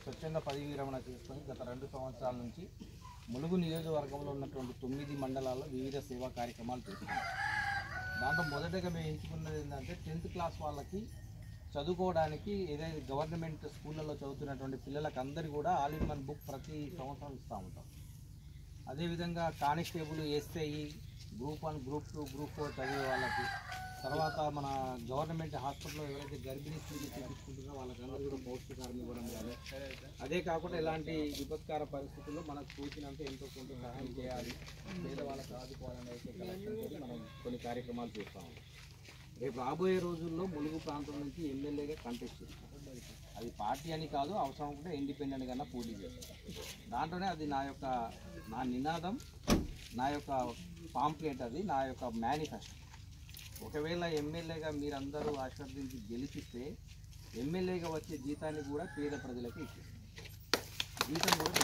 స్వచ్ఛంద పదవి విరమణ చేసుకొని గత రెండు సంవత్సరాల నుంచి ములుగు నియోజకవర్గంలో ఉన్నటువంటి తొమ్మిది మండలాల్లో వివిధ సేవా కార్యక్రమాలు చేస్తున్నాం దాంట్లో మొదటగా మేము ఎంచుకున్నది ఏంటంటే టెన్త్ క్లాస్ వాళ్ళకి చదువుకోవడానికి ఏదైతే గవర్నమెంట్ స్కూళ్ళలో చదువుతున్నటువంటి పిల్లలకు అందరికీ కూడా ఆల్ ఇన్ వన్ బుక్ ప్రతి సంవత్సరం ఇస్తూ ఉంటాం అదేవిధంగా constable SI group one group two group four చదివే వాళ్ళకి తర్వాత మన గవర్నమెంట్ హాస్పిటల్లో ఎవరైతే గర్భిణీ స్త్రీలు చూపించుకుంటున్నారో వాళ్ళకందరూ కూడా పౌష్టికారం ఇవ్వడం కానీ అదే కాకుండా ఇలాంటి విపత్కార పరిస్థితుల్లో మనకు చూసినంత ఎంతో కొంత సహాయం చేయాలి పేదవాళ్ళకి ఆదుకోవాలని అయితే కలెక్షన్ మనం కొన్ని కార్యక్రమాలు చేస్తాము రేపు రాబోయే రోజుల్లో ములుగు ప్రాంతం నుంచి ఎమ్మెల్యేగా కంటెస్ట్ చేస్తాం అది పార్టీ అని కాదు అవసరం ఉంటే ఇండిపెండెంట్ గా పోటీ చేస్తాం దాంట్లోనే అది నా యొక్క నా నినాదం నా యొక్క పాంప్లెట్ అది నా యొక్క మేనిఫెస్టో ఒకవేళ ఎమ్మెల్యేగా మీరందరూ ఆశీర్వదించి గెలిపిస్తే ఎమ్మెల్యేగా వచ్చే జీతాన్ని కూడా పేద ప్రజలకు ఇచ్చేస్తాం జీతం కూడా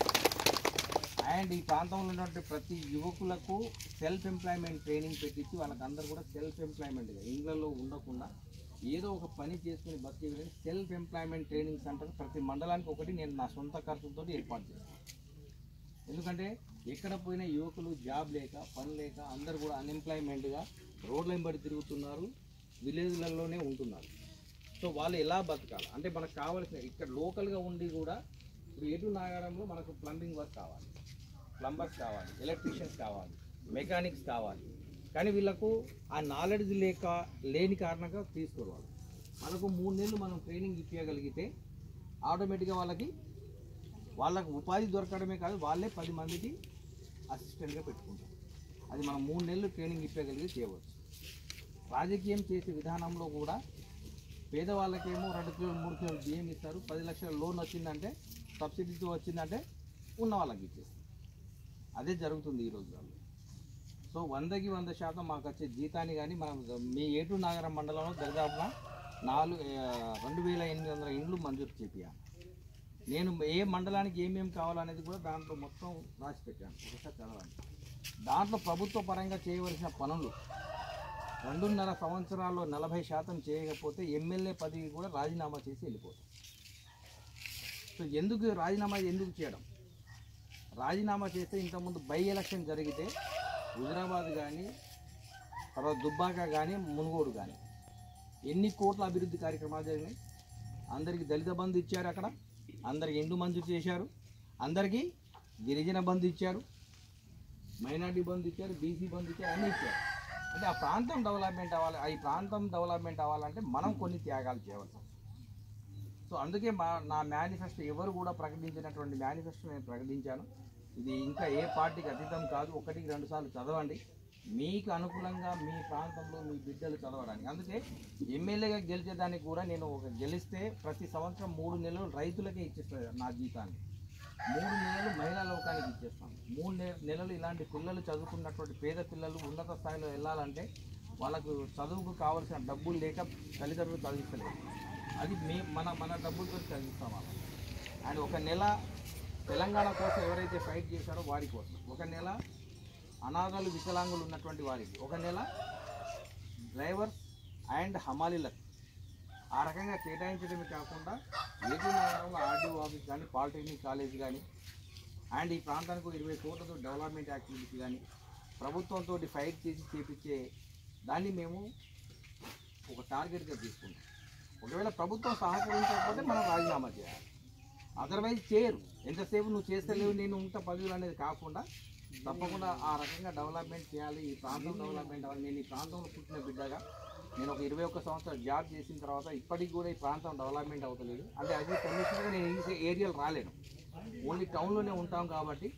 అండ్ ఈ ప్రాంతంలో ఉన్నటువంటి ప్రతి యువకులకు సెల్ఫ్ ఎంప్లాయ్మెంట్ ట్రైనింగ్ పెట్టించి వాళ్ళకందరూ కూడా సెల్ఫ్ ఎంప్లాయ్మెంట్గా ఇండ్లలో ఉండకుండా ఏదో ఒక పని చేసుకుని బతికే విధంగా సెల్ఫ్ ఎంప్లాయ్మెంట్ ట్రైనింగ్ సెంటర్ ప్రతి మండలానికి ఒకటి నేను నా సొంత ఖర్చులతో ఏర్పాటు చేస్తాను ఎందుకంటే ఎక్కడ పోయిన యువకులు జాబ్ లేక పని లేక అందరు కూడా అన్ఎంప్లాయ్మెంట్గా రోడ్ల వెంబడి తిరుగుతున్నారు విలేజ్లలోనే ఉంటున్నారు సో వాళ్ళు ఎలా బతకాలి అంటే మనకు కావాల్సిన ఇక్కడ లోకల్గా ఉండి కూడా ఇప్పుడు ఎటు నాగడంలో మనకు ప్లంబింగ్ వర్క్ కావాలి ప్లంబర్స్ కావాలి ఎలక్ట్రీషియన్స్ కావాలి మెకానిక్స్ కావాలి కానీ వీళ్ళకు ఆ నాలెడ్జ్ లేక లేని కారణంగా తీసుకోరు వాళ్ళు మనకు మూడు నెలలు మనం ట్రైనింగ్ ఇప్పించగలిగితే ఆటోమేటిక్గా వాళ్ళకి వాళ్ళకు ఉపాధి దొరకడమే కాదు వాళ్ళే పది మందికి అసిస్టెంట్గా పెట్టుకుంటారు అది మనం మూడు నెలలు ట్రైనింగ్ ఇప్పగలిగి చేయవచ్చు రాజకీయం చేసే విధానంలో కూడా పేదవాళ్ళకేమో రెండు కిలోలు మూడు కిలోలు బియ్యం ఇస్తారు పది లక్షల లోన్ వచ్చిందంటే సబ్సిడీతో వచ్చిందంటే ఉన్న వాళ్ళకి ఇచ్చేస్తారు అదే జరుగుతుంది ఈ రోజుల్లో సో వందకి వంద శాతం మాకు వచ్చే జీతాన్ని కానీ మనం మీ ఏటూరు నగరం మండలంలో దాదాపుగా నాలుగు ఆ, రెండు వేల ఎనిమిది వందల ఇండ్లు మంజూరు చేపియాలి నేను ఏ మండలానికి ఏమేమి కావాలనేది కూడా దాంట్లో మొత్తం రాసి పెట్టాను ఒకసారి చదవండి దాంట్లో ప్రభుత్వ పరంగా చేయవలసిన పనులు రెండున్నర సంవత్సరాల్లో నలభై శాతం చేయకపోతే ఎమ్మెల్యే పదవి కూడా రాజీనామా చేసి వెళ్ళిపోతాం సో ఎందుకు రాజీనామా ఎందుకు చేయడం రాజీనామా చేస్తే ఇంతకుముందు బై ఎలక్షన్ జరిగితే హుజరాబాద్ కానీ తర్వాత దుబ్బాక కానీ మునుగోడు కానీ ఎన్ని కోట్ల అభివృద్ధి కార్యక్రమాలు జరిగినాయి అందరికీ దళిత బంధు ఇచ్చారు అక్కడ అందరికి ఇండ్లు మంజూరు చేశారు అందరికీ గిరిజన బంధు ఇచ్చారు మైనార్టీ బంధు ఇచ్చారు బీసీ బంధు ఇచ్చారు అన్నీ ఇచ్చారు అంటే ఆ ప్రాంతం డెవలప్మెంట్ అవ్వాలి ఈ ప్రాంతం డెవలప్మెంట్ అవ్వాలంటే మనం కొన్ని త్యాగాలు చేయవలసి వస్తుంది. సో అందుకే మా నా మేనిఫెస్టో ఎవరు కూడా ప్రకటించినటువంటి మేనిఫెస్టో నేను ప్రకటించాను ఇది ఇంకా ఏ పార్టీకి అతీతం కాదు ఒకటికి రెండు సార్లు చదవండి మీకు అనుకూలంగా మీ ప్రాంతంలో మీ బిడ్డలు చదవడానికి అందుకే ఎమ్మెల్యేగా గెలిచేదానికి కూడా నేను ఒక గెలిస్తే ప్రతి సంవత్సరం మూడు నెలలు రైతులకే ఇచ్చేస్తాను నా జీతాన్ని మూడు నెలలు మహిళా లోకానికి ఇచ్చేస్తాం మూడు నె- నెలలు ఇలాంటి పిల్లలు చదువుకున్నటువంటి పేద పిల్లలు ఉన్నత స్థాయిలో వెళ్ళాలంటే వాళ్ళకు చదువుకు కావాల్సిన డబ్బులు లేక తల్లిదండ్రులు చదివిస్తలేదు అది మే మన మన డబ్బులతో చదివిస్తాం అలా అండ్ ఒక నెల తెలంగాణ కోసం ఎవరైతే ఫైట్ చేశారో వారి కోసం ఒక నెల అనాథలు వికలాంగులు ఉన్నటువంటి వారికి ఒక నెల డ్రైవర్స్ అండ్ హమాలీలకు ఆ రకంగా కేటాయించడమే కాకుండా ఏపీ నగరంలో ఆర్డీఓ ఆఫీస్ కానీ పాలిటెక్నిక్ కాలేజ్ కానీ అండ్ ఈ ప్రాంతానికి ఒక ఇరవై కోట్లతో డెవలప్మెంట్ యాక్టివిటీస్ కానీ ప్రభుత్వంతో ఫైట్ చేసి చేపించే దాన్ని మేము ఒక టార్గెట్గా తీసుకుంటాం ఒకవేళ ప్రభుత్వం సహకరించకపోతే మనం రాజీనామా చేయాలి అదర్వైజ్ చేయరు ఎంతసేపు నువ్వు చేస్తలేవు నేను ఉంటా పదవులు అనేది కాకుండా తప్పకుండా ఆ రకంగా డెవలప్మెంట్ చేయాలి ఈ ప్రాంతం డెవలప్మెంట్ అవ్వాలి నేను ఈ ప్రాంతంలో పుట్టిన బిడ్డగా నేను ఒక ఇరవై ఒక్క సంవత్సరాలు జాబ్ చేసిన తర్వాత ఇప్పటికి కూడా ఈ ప్రాంతం డెవలప్మెంట్ అవుతలేదు అంటే అది కమిషన్గా నేను ఈ ఏరియాలో రాలేను ఓన్లీ టౌన్లోనే ఉంటాం కాబట్టి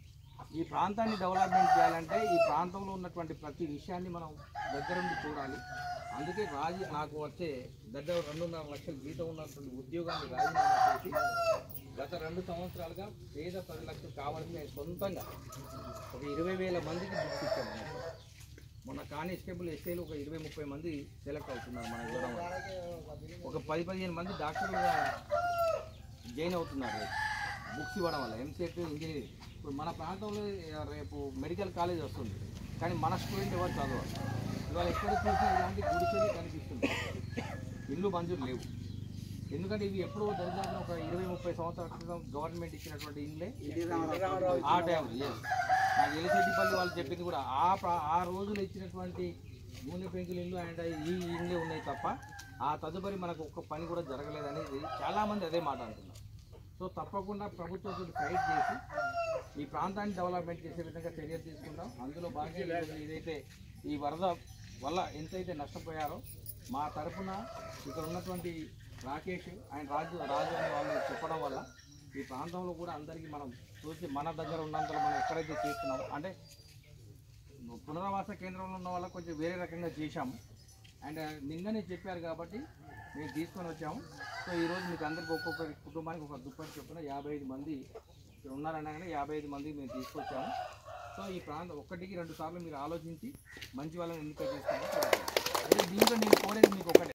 ఈ ప్రాంతాన్ని డెవలప్మెంట్ చేయాలంటే ఈ ప్రాంతంలో ఉన్నటువంటి ప్రతి విషయాన్ని మనం దగ్గరుండి చూడాలి అందుకే రాజీ నాకు వచ్చే దగ్గర రెండున్నర లక్షల జీతం ఉన్నటువంటి ఉద్యోగాన్ని రాజీనామా చేసి గత రెండు సంవత్సరాలుగా పేద ప్రజలకు కావాల్సిన నేను సొంతంగా ఒక ఇరవై వేల మందికి బుక్స్ ఇచ్చాను నేను. మొన్న కానిస్టేబుల్ ఎస్ఐలు ఒక ఇరవై ముప్పై మంది సెలెక్ట్ అవుతున్నారు మన ఇవ్వడం వల్ల. ఒక పది పదిహేను మంది డాక్టర్లుగా జాయిన్ అవుతున్నారు రేపు. బుక్స్ ఇవ్వడం వల్ల ఎంసెట్ ఇంజనీరింగ్ ఇప్పుడు మన ప్రాంతంలో ఆ, రేపు మెడికల్ కాలేజ్ వస్తుంది కానీ మన స్టూడెంట్ ఎవరు చదవరు ఇవాళ ఎక్కడ చూసినా ఇలాంటి గుడిసెలు కనిపిస్తుంది ఇల్లు మంజూరు లేవు ఎందుకంటే ఇవి ఎప్పుడో దరిదాపు ఒక ఇరవై ముప్పై సంవత్సరాల క్రితం గవర్నమెంట్ ఇచ్చినటువంటి ఇండ్లే ఎన్టీ రామారావు ఆ టైంలో ఎస్ నాకు ఎలిసెట్టిపల్లి వాళ్ళు చెప్పింది కూడా ఆ ప్ర- ఆ రోజులు ఇచ్చినటువంటి నూనె పెంకుల ఇల్లు అండ్ ఈ ఇండ్లే ఉన్నాయి తప్ప ఆ తదుపరి మనకు ఒక్క పని కూడా జరగలేదు అనేది చాలామంది అదే మాట అంటున్నారు సో తప్పకుండా ప్రభుత్వంతో ఫైట్ చేసి ఈ ప్రాంతాన్ని డెవలప్మెంట్ చేసే విధంగా చర్యలు తీసుకుంటాం అందులో భాగంగా ఈరోజు ఏదైతే ఈ వరద వల్ల ఎంతైతే నష్టపోయారో మా తరఫున ఇక్కడ ఉన్నటువంటి రాకేష్ ఆయన రాజు రాజు అనే వాళ్ళు చెప్పడం వల్ల ఈ ప్రాంతంలో కూడా అందరికీ మనం చూసి మన దగ్గర ఉన్నంతలో మనం ఎక్కడైతే చేస్తున్నామో అంటే పునరావాస కేంద్రంలో ఉన్న వాళ్ళకి కొంచెం వేరే రకంగా చేశాము అండ్ నిన్ననే చెప్పారు కాబట్టి మేము తీసుకొని వచ్చాము సో ఈరోజు మీకు అందరికి ఒక్కొక్క కుటుంబానికి ఒక దుప్పటి చొప్పున యాభై ఐదు మంది ఇక్కడ ఉన్నారనగానే యాభై ఐదు మంది మేము తీసుకొచ్చాము సో ఈ ప్రాంతం ఒక్కటికి రెండు సార్లు మీరు ఆలోచించి మంచి వాళ్ళని ఎన్నిక చేసుకోవాలి అయితే దీంట్లో నేను కోరేది మీకు ఒకటే